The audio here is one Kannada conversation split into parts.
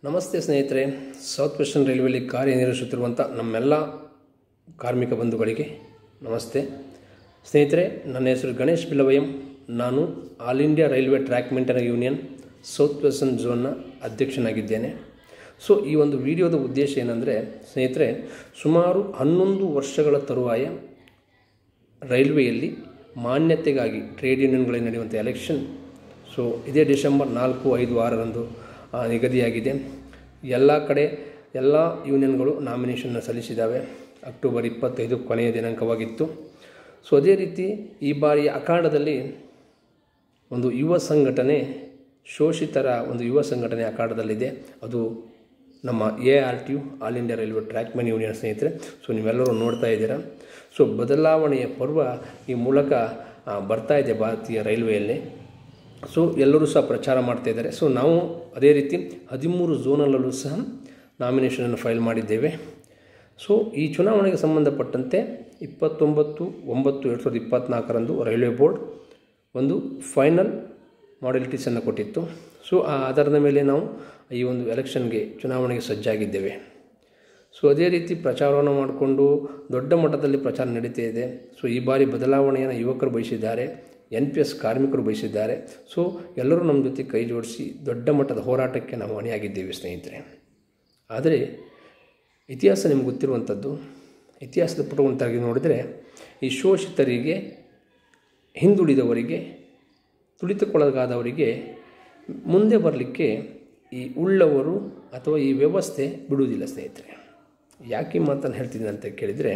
ನಮಸ್ತೆ ಸ್ನೇಹಿತರೆ ಸೌತ್ ವೆಸ್ಟರ್ನ್ ರೈಲ್ವೆಯಲ್ಲಿ ಕಾರ್ಯನಿರ್ವಹಿಸುತ್ತಿರುವಂಥ ನಮ್ಮೆಲ್ಲ ಕಾರ್ಮಿಕ ಬಂಧುಗಳಿಗೆ ನಮಸ್ತೆ ಸ್ನೇಹಿತರೆ ನನ್ನ ಹೆಸರು ಗಣೇಶ್ ಬಿಲವಯಂ ನಾನು all India railway track maintainer union south western ಝೋನ್ನ ಅಧ್ಯಕ್ಷನಾಗಿದ್ದೇನೆ ಸೊ ಈ ಒಂದು ವಿಡಿಯೋದ ಉದ್ದೇಶ ಏನಂದರೆ ಸ್ನೇಹಿತರೆ ಸುಮಾರು ಹನ್ನೊಂದು ವರ್ಷಗಳ ತರುವಾಯ ರೈಲ್ವೆಯಲ್ಲಿ ಮಾನ್ಯತೆಗಾಗಿ ಟ್ರೇಡ್ ಯೂನಿಯನ್ಗಳಲ್ಲಿ ನಡೆಯುವಂಥ ಎಲೆಕ್ಷನ್ ಸೊ ಇದೇ ಡಿಸೆಂಬರ್ ನಾಲ್ಕು ಐದು ಆರರಂದು ಆ, ನಿಗದಿಯಾಗಿದೆ ಎಲ್ಲ ಕಡೆ ಎಲ್ಲ ಯೂನಿಯನ್ಗಳು ನಾಮಿನೇಷನ್ನ ಸಲ್ಲಿಸಿದ್ದಾವೆ ಅಕ್ಟೋಬರ್ ಇಪ್ಪತ್ತೈದು ಕೊನೆಯ ದಿನಾಂಕವಾಗಿತ್ತು ಸೊ ಅದೇ ರೀತಿ ಈ ಬಾರಿಯ ಅಖಾಡದಲ್ಲಿ ಒಂದು ಯುವ ಸಂಘಟನೆ ಶೋಷಿತರ ಒಂದು ಯುವ ಸಂಘಟನೆ ಅಖಾಡದಲ್ಲಿದೆ ಅದು ನಮ್ಮ A R T U all India railway track man union ಸ್ನೇಹಿತರೆ ಸೊ ನೀವೆಲ್ಲರೂ ನೋಡ್ತಾ ಇದ್ದೀರಾ ಸೊ ಬದಲಾವಣೆಯ ಪರ್ವ ಈ ಮೂಲಕ ಆ, ಬರ್ತಾ ಇದೆ ಭಾರತೀಯ ರೈಲ್ವೆಯಲ್ಲಿ ಸೊ ಎಲ್ಲರೂ ಸಹ ಪ್ರಚಾರ ಮಾಡ್ತಾ ಇದ್ದಾರೆ ಸೊ ನಾವು ಅದೇ ರೀತಿ ಹದಿಮೂರು ಝೋನಲ್ಲೂ ಸಹ ನಾಮಿನೇಷನನ್ನು ಫೈಲ್ ಮಾಡಿದ್ದೇವೆ ಸೊ ಈ ಚುನಾವಣೆಗೆ ಸಂಬಂಧಪಟ್ಟಂತೆ ಇಪ್ಪತ್ತೊಂಬತ್ತು ಒಂಬತ್ತು ಎರಡು ಸಾವಿರದ ಇಪ್ಪತ್ತ್ನಾಲ್ಕರಂದು ರೈಲ್ವೆ ಬೋರ್ಡ್ ಒಂದು ಫೈನಲ್ ಮಾಡೆಲಿಟೀಸನ್ನು ಕೊಟ್ಟಿತ್ತು ಸೊ ಆ ಆಧಾರದ ಮೇಲೆ ನಾವು ಈ ಒಂದು ಎಲೆಕ್ಷನ್ಗೆ ಚುನಾವಣೆಗೆ ಸಜ್ಜಾಗಿದ್ದೇವೆ ಸೊ ಅದೇ ರೀತಿ ಪ್ರಚಾರವನ್ನು ಮಾಡಿಕೊಂಡು ದೊಡ್ಡ ಮಟ್ಟದಲ್ಲಿ ಪ್ರಚಾರ ನಡೀತಾ ಇದೆ ಸೊ ಈ ಬಾರಿ ಬದಲಾವಣೆಯನ್ನು ಯುವಕರು ಬಯಸಿದ್ದಾರೆ ಎನ್ ಪಿ ಎಸ್ ಕಾರ್ಮಿಕರು ಬಯಸಿದ್ದಾರೆ ಸೊ ಎಲ್ಲರೂ ನಮ್ಮ ಜೊತೆ ಕೈ ಜೋಡಿಸಿ ದೊಡ್ಡ ಮಟ್ಟದ ಹೋರಾಟಕ್ಕೆ ನಾವು ಹೊಣೆಯಾಗಿದ್ದೇವೆ ಸ್ನೇಹಿತರೆ ಆದರೆ ಇತಿಹಾಸ ನಿಮ್ಗೆ ಗೊತ್ತಿರುವಂಥದ್ದು ಇತಿಹಾಸದ ಪುಟವನ್ನು ತೆಗೆದು ನೋಡಿದರೆ ಈ ಶೋಷಿತರಿಗೆ ಹಿಂದುಳಿದವರಿಗೆ ತುಳಿತಕ್ಕೊಳಗಾದವರಿಗೆ ಮುಂದೆ ಬರಲಿಕ್ಕೆ ಈ ಉಳ್ಳವರು ಅಥವಾ ಈ ವ್ಯವಸ್ಥೆ ಬಿಡುವುದಿಲ್ಲ ಸ್ನೇಹಿತರೆ ಯಾಕೆ ಈ ಮಾತನ್ನು ಹೇಳ್ತಿದ್ದೀನಿ ಅಂತ ಕೇಳಿದರೆ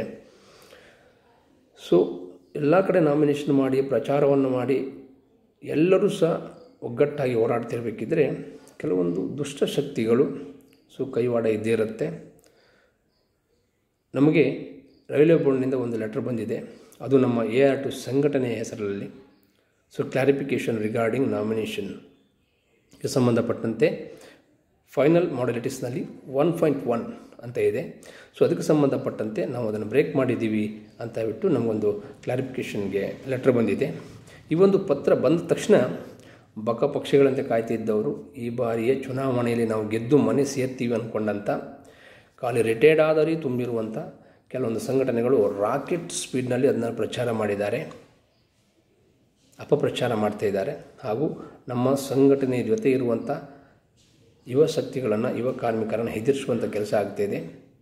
ಸೊ ಎಲ್ಲ ಕಡೆ ನಾಮಿನೇಷನ್ ಮಾಡಿ ಪ್ರಚಾರವನ್ನು ಮಾಡಿ ಎಲ್ಲರೂ ಸಹ ಒಗ್ಗಟ್ಟಾಗಿ ಹೋರಾಡ್ತಿರ್ಬೇಕಿದ್ರೆ ಕೆಲವೊಂದು ದುಷ್ಟ ಶಕ್ತಿಗಳು ಸೊ ಕೈವಾಡ ಇದ್ದೇ ಇರುತ್ತೆ ನಮಗೆ ರೈಲ್ವೆ ಬೋರ್ಡ್ನಿಂದ ಒಂದು ಲೆಟರ್ ಬಂದಿದೆ ಅದು ನಮ್ಮ ಎ ಆರ್ ಟು ಸಂಘಟನೆಯ ಹೆಸರಲ್ಲಿ ಸೊ ಕ್ಲಾರಿಫಿಕೇಷನ್ ರಿಗಾರ್ಡಿಂಗ್ ನಾಮಿನೇಷನ್ಗೆ ಸಂಬಂಧಪಟ್ಟಂತೆ ಫೈನಲ್ ಮಾಡೆಲಿಟೀಸ್ನಲ್ಲಿ ಒನ್ ಪಾಯಿಂಟ್ ಒನ್ ಅಂತ ಇದೆ ಸೊ ಅದಕ್ಕೆ ಸಂಬಂಧಪಟ್ಟಂತೆ ನಾವು ಅದನ್ನು ಬ್ರೇಕ್ ಮಾಡಿದ್ದೀವಿ ಅಂತ ಬಿಟ್ಟು ನಮಗೊಂದು ಕ್ಲಾರಿಫಿಕೇಷನ್ಗೆ ಲೆಟ್ರ್ ಬಂದಿದೆ ಈ ಒಂದು ಪತ್ರ ಬಂದ ತಕ್ಷಣ ಬಕ ಪಕ್ಷಿಗಳಂತೆ ಕಾಯ್ತಿದ್ದವರು ಈ ಬಾರಿಯ ಚುನಾವಣೆಯಲ್ಲಿ ನಾವು ಗೆದ್ದು ಮನೆ ಸೇರ್ತೀವಿ ಅಂದ್ಕೊಂಡಂಥ ಖಾಲಿ ರಿಟೈರ್ಡ್ ಆದವರಿಗೆ ತುಂಬಿರುವಂಥ ಕೆಲವೊಂದು ಸಂಘಟನೆಗಳು ರಾಕೆಟ್ ಸ್ಪೀಡ್ನಲ್ಲಿ ಅದನ್ನು ಪ್ರಚಾರ ಮಾಡಿದ್ದಾರೆ ಅಪಪ್ರಚಾರ ಮಾಡ್ತಾ ಇದ್ದಾರೆ ಹಾಗೂ ನಮ್ಮ ಸಂಘಟನೆಯ ಜೊತೆ ಇರುವಂಥ ಯುವ ಶಕ್ತಿಗಳನ್ನು ಯುವ ಕಾರ್ಮಿಕರನ್ನು ಹೆದರಿಸುವಂಥ ಕೆಲಸ ಆಗ್ತಾಯಿದೆ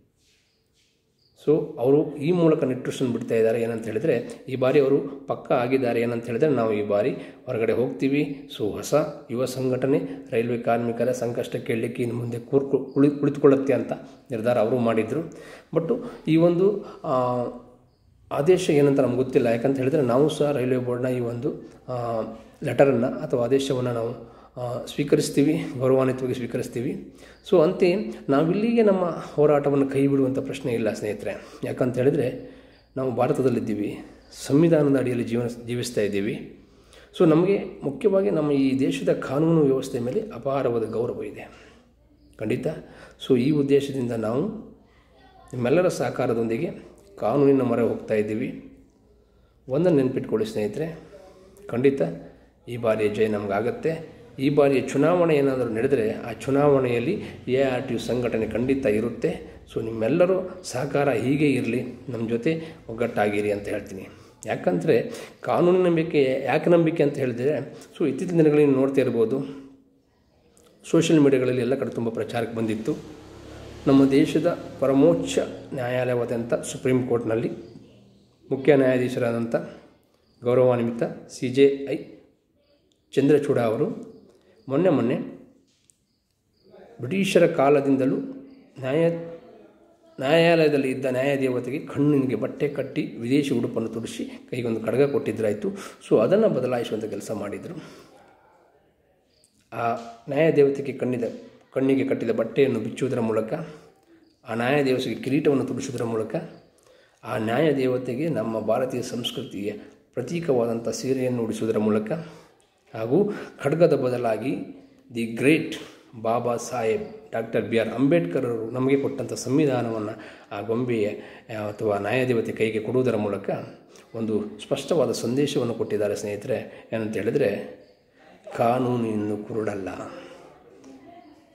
ಸೊ ಅವರು ಈ ಮೂಲಕ ನಿಟ್ರಿಷನ್ ಬಿಡ್ತಾ ಇದ್ದಾರೆ ಏನಂತ ಹೇಳಿದರೆ ಈ ಬಾರಿ ಅವರು ಪಕ್ಕ ಆಗಿದ್ದಾರೆ ಏನಂತ ಹೇಳಿದರೆ ನಾವು ಈ ಬಾರಿ ಹೊರಗಡೆ ಹೋಗ್ತೀವಿ ಸೊ ಹೊಸ ಯುವ ಸಂಘಟನೆ ರೈಲ್ವೆ ಕಾರ್ಮಿಕರ ಸಂಕಷ್ಟ ಕೇಳಲಿಕ್ಕೆ ಇನ್ನು ಮುಂದೆ ಕೂರ್ಕು ಕುಳಿ ಕುಳಿತುಕೊಳ್ಳುತ್ತೆ ಅಂತ ನಿರ್ಧಾರ ಅವರು ಮಾಡಿದರು ಬಟ್ಟು ಈ ಒಂದು ಆ, ಆದೇಶ ಏನಂತ ನಮ್ಗೆ ಗೊತ್ತಿಲ್ಲ ಯಾಕಂತ ಹೇಳಿದರೆ ನಾವು ಸಹ ರೈಲ್ವೆ ಬೋರ್ಡ್ನ ಈ ಒಂದು ಲೆಟರನ್ನು ಅಥವಾ ಆದೇಶವನ್ನು ನಾವು ಆ, ಸ್ವೀಕರಿಸ್ತೀವಿ ಗೌರವಾನ್ವಿತವಾಗಿ ಸ್ವೀಕರಿಸ್ತೀವಿ ಸೊ ಅಂತೆ ನಾವಿಲ್ಲಿಗೆ ನಮ್ಮ ಹೋರಾಟವನ್ನು ಕೈ ಬಿಡುವಂಥ ಪ್ರಶ್ನೆ ಇಲ್ಲ ಸ್ನೇಹಿತರೆ ಯಾಕಂತ ಹೇಳಿದರೆ ನಾವು ಭಾರತದಲ್ಲಿದ್ದೀವಿ ಸಂವಿಧಾನದ ಅಡಿಯಲ್ಲಿ ಜೀವನ ಜೀವಿಸ್ತಾ ಇದ್ದೀವಿ ಸೊ ನಮಗೆ ಮುಖ್ಯವಾಗಿ ನಮ್ಮ ಈ ದೇಶದ ಕಾನೂನು ವ್ಯವಸ್ಥೆ ಮೇಲೆ ಅಪಾರವಾದ ಗೌರವ ಇದೆ ಖಂಡಿತ ಸೊ ಈ ಉದ್ದೇಶದಿಂದ ನಾವು ನಿಮ್ಮೆಲ್ಲರ ಸಹಕಾರದೊಂದಿಗೆ ಕಾನೂನಿನ ಮೊರೆ ಹೋಗ್ತಾ ಇದ್ದೀವಿ ಒಂದನ್ನು ನೆನಪಿಟ್ಕೊಳ್ಳಿ ಸ್ನೇಹಿತರೆ ಖಂಡಿತ ಈ ಬಾರಿಯ ಜಯ ನಮಗಾಗತ್ತೆ ಈ ಬಾರಿಯ ಚುನಾವಣೆ ಏನಾದರೂ ನಡೆದರೆ ಆ ಚುನಾವಣೆಯಲ್ಲಿ ಎ ಆರ್ ಟಿ ಯು ಸಂಘಟನೆ ಖಂಡಿತ ಇರುತ್ತೆ ಸೊ ನಿಮ್ಮೆಲ್ಲರೂ ಸಹಕಾರ ಹೀಗೆ ಇರಲಿ ನಮ್ಮ ಜೊತೆ ಒಗ್ಗಟ್ಟಾಗಿರಿ ಅಂತ ಹೇಳ್ತೀನಿ ಯಾಕಂದರೆ ಕಾನೂನಿನ ನಂಬಿಕೆ ಯಾಕೆ ನಂಬಿಕೆ ಅಂತ ಹೇಳಿದರೆ ಸೊ ಇತ್ತೀಚಿನ ದಿನಗಳಲ್ಲಿ ನೀವು ನೋಡ್ತಾ ಇರ್ಬೋದು ಸೋಷಿಯಲ್ ಮೀಡಿಯಾಗಳಲ್ಲಿ ಎಲ್ಲ ಕಡೆ ತುಂಬ ಪ್ರಚಾರಕ್ಕೆ ಬಂದಿತ್ತು ನಮ್ಮ ದೇಶದ ಪರಮೋಚ್ಚ ನ್ಯಾಯಾಲಯವಾದಂಥ ಸುಪ್ರೀಂ ಕೋರ್ಟ್ನಲ್ಲಿ ಮುಖ್ಯ ನ್ಯಾಯಾಧೀಶರಾದಂಥ ಗೌರವಾನ್ವಿತ ಸಿ ಜೆ ಐ ಚಂದ್ರಚೂಡ ಅವರು ಮೊನ್ನೆ ಮೊನ್ನೆ ಬ್ರಿಟಿಷರ ಕಾಲದಿಂದಲೂ ನ್ಯಾಯ ನ್ಯಾಯಾಲಯದಲ್ಲಿ ಇದ್ದ ನ್ಯಾಯದೇವತೆಗೆ ಕಣ್ಣಿಗೆ ಬಟ್ಟೆ ಕಟ್ಟಿ ವಿದೇಶಿ ಉಡುಪನ್ನು ತುಡಿಸಿ ಕೈಗೊಂದು ಕಡಗ ಕೊಟ್ಟಿದ್ದರಾಯಿತು ಸೊ ಅದನ್ನು ಬದಲಾಯಿಸುವಂಥ ಕೆಲಸ ಮಾಡಿದರು ಆ ನ್ಯಾಯದೇವತೆಗೆ ಕಣ್ಣಿದ ಕಣ್ಣಿಗೆ ಕಟ್ಟಿದ ಬಟ್ಟೆಯನ್ನು ಬಿಚ್ಚುವುದರ ಮೂಲಕ ಆ ನ್ಯಾಯದೇವತೆಗೆ ಕಿರೀಟವನ್ನು ತುಡಿಸುವುದರ ಮೂಲಕ ಆ ನ್ಯಾಯದೇವತೆಗೆ ನಮ್ಮ ಭಾರತೀಯ ಸಂಸ್ಕೃತಿಯ ಪ್ರತೀಕವಾದಂಥ ಸೀರೆಯನ್ನು ಉಡಿಸುವುದರ ಮೂಲಕ ಹಾಗೂ ಖಡ್ಗದ ಬದಲಾಗಿ the great Baba Saheb doctor B R Ambedkar ಅವರು ನಮಗೆ ಕೊಟ್ಟಂಥ ಸಂವಿಧಾನವನ್ನು ಆ ಗೊಂಬೆಯ ಆ, ಅಥವಾ ನ್ಯಾಯದೇವತೆ ಕೈಗೆ ಕೊಡುವುದರ ಮೂಲಕ ಒಂದು ಸ್ಪಷ್ಟವಾದ ಸಂದೇಶವನ್ನು ಕೊಟ್ಟಿದ್ದಾರೆ ಸ್ನೇಹಿತರೆ ಏನಂತ ಹೇಳಿದರೆ ಕಾನೂನು ಇನ್ನು ಕುರುಡಲ್ಲ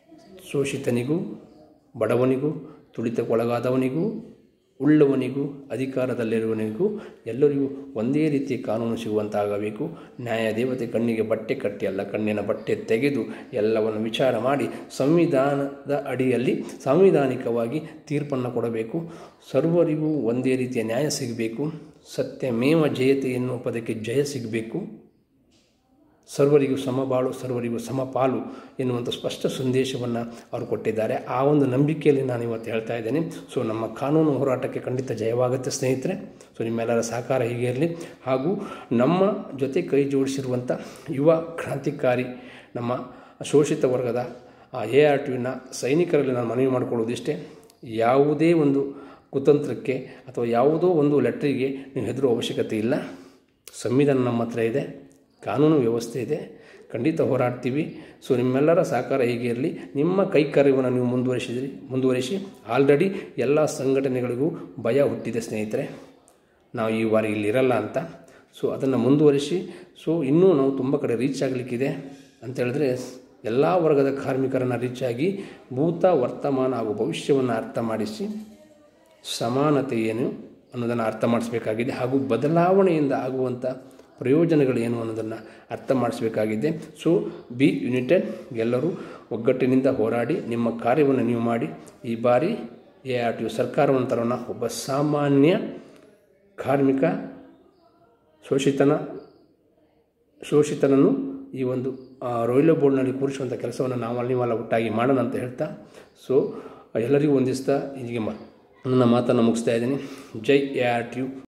ಶೋಷಿತನಿಗೂ ಬಡವನಿಗೂ ತುಳಿತಕ್ಕೊಳಗಾದವನಿಗೂ ಉಳ್ಳವನಿಗೂ ಅಧಿಕಾರದಲ್ಲಿರುವವನಿಗೂ ಎಲ್ಲರಿಗೂ ಒಂದೇ ರೀತಿಯ ಕಾನೂನು ಸಿಗುವಂತಾಗಬೇಕು ನ್ಯಾಯ ದೇವತೆ ಕಣ್ಣಿಗೆ ಬಟ್ಟೆ ಕಟ್ಟಿ ಅಲ್ಲ ಕಣ್ಣಿನ ಬಟ್ಟೆ ತೆಗೆದು ಎಲ್ಲವನ್ನು ವಿಚಾರ ಮಾಡಿ ಸಂವಿಧಾನದ ಅಡಿಯಲ್ಲಿ ಸಾಂವಿಧಾನಿಕವಾಗಿ ತೀರ್ಪನ್ನು ಕೊಡಬೇಕು ಸರ್ವರಿಗೂ ಒಂದೇ ರೀತಿಯ ನ್ಯಾಯ ಸಿಗಬೇಕು ಸತ್ಯಮೇವ ಜಯತೆ ಎನ್ನುವ ಪದಕ್ಕೆ ಜಯ ಸಿಗಬೇಕು ಸರ್ವರಿಗೂ ಸಮಬಾಳು ಸರ್ವರಿಗೂ ಸಮಪಾಲು ಎನ್ನುವಂಥ ಸ್ಪಷ್ಟ ಸಂದೇಶವನ್ನು ಅವರು ಕೊಟ್ಟಿದ್ದಾರೆ ಆ ಒಂದು ನಂಬಿಕೆಯಲ್ಲಿ ನಾನು ಇವತ್ತು ಹೇಳ್ತಾ ಇದ್ದೇನೆ ಸೊ ನಮ್ಮ ಕಾನೂನು ಹೋರಾಟಕ್ಕೆ ಖಂಡಿತ ಜಯವಾಗುತ್ತೆ ಸ್ನೇಹಿತರೆ ಸೊ ನಿಮ್ಮೆಲ್ಲರ ಸಹಕಾರ ಹೀಗೆ ಇರಲಿ ಹಾಗೂ ನಮ್ಮ ಜೊತೆ ಕೈ ಜೋಡಿಸಿರುವಂಥ ಯುವ ಕ್ರಾಂತಿಕಾರಿ ನಮ್ಮ ಶೋಷಿತ ವರ್ಗದ ಎ ಆರ್ ಟಿವಿನ ಸೈನಿಕರಲ್ಲಿ ನಾನು ಮನವಿ ಮಾಡಿಕೊಳ್ಳೋದಿಷ್ಟೇ ಯಾವುದೇ ಒಂದು ಕುತಂತ್ರಕ್ಕೆ ಅಥವಾ ಯಾವುದೋ ಒಂದು ಲೆಟ್ರಿಗೆ ನೀವು ಹೆದರುವ ಅವಶ್ಯಕತೆ ಇಲ್ಲ ಸಂವಿಧಾನ ನಮ್ಮ ಹತ್ರ ಇದೆ ಕಾನೂನು ವ್ಯವಸ್ಥೆ ಇದೆ ಖಂಡಿತ ಹೋರಾಡ್ತೀವಿ ಸೊ ನಿಮ್ಮೆಲ್ಲರ ಸಹಕಾರ ಹೀಗೆ ಇರಲಿ ನಿಮ್ಮ ಕೈಕಾರ್ಯವನ್ನು ನೀವು ಮುಂದುವರಿಸಿದ್ರಿ ಮುಂದುವರಿಸಿ ಆಲ್ರೆಡಿ ಎಲ್ಲ ಸಂಘಟನೆಗಳಿಗೂ ಭಯ ಹುಟ್ಟಿದೆ ಸ್ನೇಹಿತರೆ ನಾವು ಈ ವಾರ ಇಲ್ಲಿ ಇರಲ್ಲ ಅಂತ ಸೊ ಅದನ್ನು ಮುಂದುವರಿಸಿ ಸೊ ಇನ್ನೂ ನಾವು ತುಂಬ ಕಡೆ ರೀಚ್ ಆಗಲಿಕ್ಕಿದೆ ಅಂತ ಹೇಳಿದ್ರೆ ಎಲ್ಲ ವರ್ಗದ ಕಾರ್ಮಿಕರನ್ನು ರೀಚ್ ಆಗಿ ಭೂತ ವರ್ತಮಾನ ಹಾಗೂ ಭವಿಷ್ಯವನ್ನು ಅರ್ಥ ಮಾಡಿಸಿ ಸಮಾನತೆ ಏನು ಅನ್ನೋದನ್ನು ಅರ್ಥ ಮಾಡಿಸಬೇಕಾಗಿದೆ ಹಾಗೂ ಬದಲಾವಣೆಯಿಂದ ಆಗುವಂಥ ಪ್ರಯೋಜನಗಳೇನು ಅನ್ನೋದನ್ನು ಅರ್ಥ ಮಾಡಿಸಬೇಕಾಗಿದೆ ಸೊ ಬಿ ಯುನೈಟೆಡ್ ಎಲ್ಲರೂ ಒಗ್ಗಟ್ಟಿನಿಂದ ಹೋರಾಡಿ ನಿಮ್ಮ ಕಾರ್ಯವನ್ನು ನೀವು ಮಾಡಿ ಈ ಬಾರಿ ಎ ಆರ್ ಟಿ ಸರ್ಕಾರವನ್ನು ತರೋಣ ಒಬ್ಬ ಸಾಮಾನ್ಯ ಕಾರ್ಮಿಕ ಶೋಷಿತನ ಶೋಷಿತನನ್ನು ಈ ಒಂದು ರೋಯ್ಲೋ ಬೋರ್ಡ್ನಲ್ಲಿ ಕೂರಿಸುವಂಥ ಕೆಲಸವನ್ನು ನಾವು ನೀವೆಲ್ಲ ಒಟ್ಟಾಗಿ ಮಾಡೋಣ ಅಂತ ಹೇಳ್ತಾ ಸೊ ಎಲ್ಲರಿಗೂ ಒಂದಿಸ್ತಾ ಹೀಗೆ ಮ ನನ್ನ ಮಾತನ್ನು ಮುಗಿಸ್ತಾ ಇದ್ದೀನಿ ಜೈ ಎ ಆರ್ ಟಿ ಯು